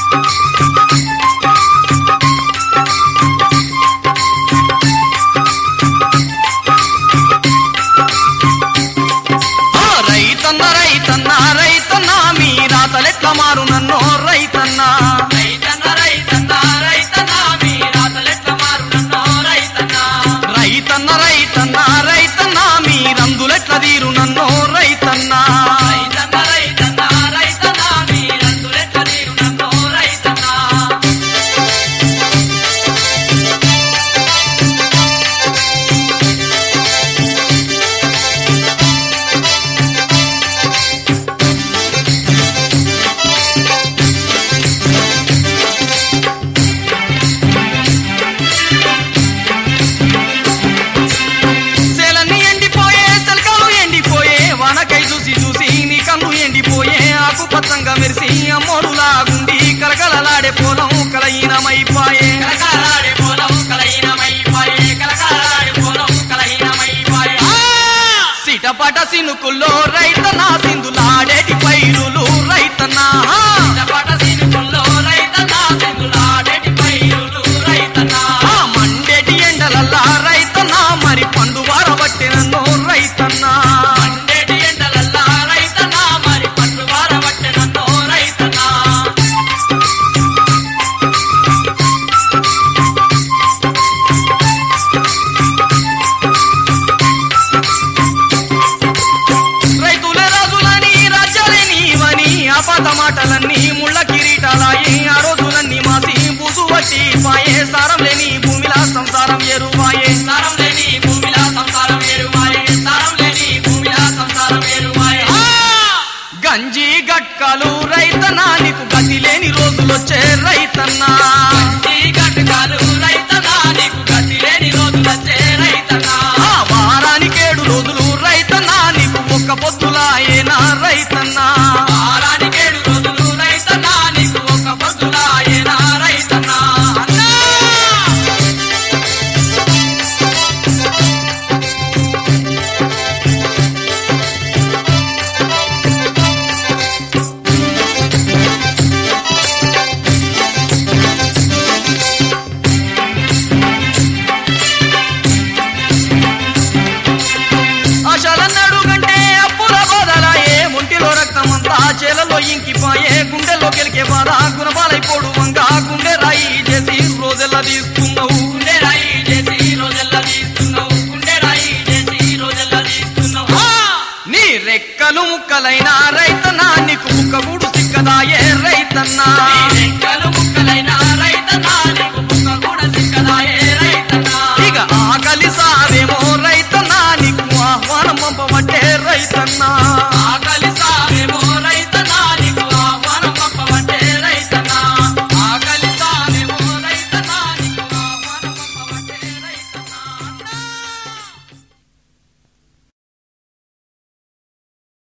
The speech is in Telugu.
ఆ రైతన్న రైతన్న రైతన్న మీ రాతలెట్ల మారు నన్నో రైతన్న రైతన్న రైతన్న రైతన్న మీ రాతలెట్ల మారునన్నో రైతన్న రైతన్న రైతన్న రైతన్న మీ రందులెట్ల తీరు నన్నో రైతన్న రైతన్న రైతన్న రైతన్న మీ రందులెట్ల తీరునన్నో రైతన్న సేలన్నీ ఎండిపోయే సెలకాలు ఎండిపోయే వానకై చూసి చూసి నీ కన్ను ఎండిపోయే ఆకు పచ్చంగా మెరిసి అమ్మోడు లాగుండి కలకలలాడే పొలం కలయినమైపాయే కలకాలాడే పొలం కలహీనమైపాయే కలకాలాడే పొలం కలహీనమైపాయే సిటపట సినుకుల్లో రైతన్న సింధులాడేటి పైరులు రైతన్న చపట సినుకుల్లో రైతన్న సింగులాడేటి పైరులు రైతన్న ఆ మండేటి ఎండలల్లా రైతన్న మరి పండు వారబట్టినన్నో రైతన్న మండేటి ఎండలల్లా రైతన్న మరి పండు వారబట్టెనన్నో రైతన్న రైతుల రాజులని రాజ్యాలే నీవని ఆపాత మాటలన్నీ ముళ్ళ కిరీటాలాయి ఆ రోజులన్నీ మాసి బుసు వట్టి పాయే సారం లేని భూమిలా సంసారం ఎరువాయే సారం లేని భూమిలా సంసారం వేరువాయే సారం లేని భూమిలా సంసారం వేరువాయే గంజి గట్కాలు రైతన్న నీకు గతి లేని రోజులొచ్చే రైతన్నా ఈ గట్టుకాలు రైతన్న నీకు గతి లేని రోజులొచ్చే రైతన్న ఆ వారానికి ఏడు రోజులు రైతన్నా నీకు ఒక్క పొద్దులాయేనా రైతన్నా వారానికేడు రోజులు రైతన్న నీకు ఒక పొద్దులాయేనా రైతన్న అన్నా ఆశలన్నాడు కంటే అప్పుల బాధలాయే ఒంటిలో రక్తమంతా చేలలో ఇంకిపాయే గుండెల్లో గెలికే బాధ గుణపాలైపోడు వంగ గుండె రాయి చేసి రోజెల్లా తీసుకున్నావు గుండె రాయి చేసి రోజెల్లా తీస్తున్నావు గుండె రాయి చేసి రోజెల్లా తీస్తున్నావు నీ రెక్కలు ముక్కలైన రైతన్నా నీకు ముక్క గూడు సిక్కదాయే రైతన్నా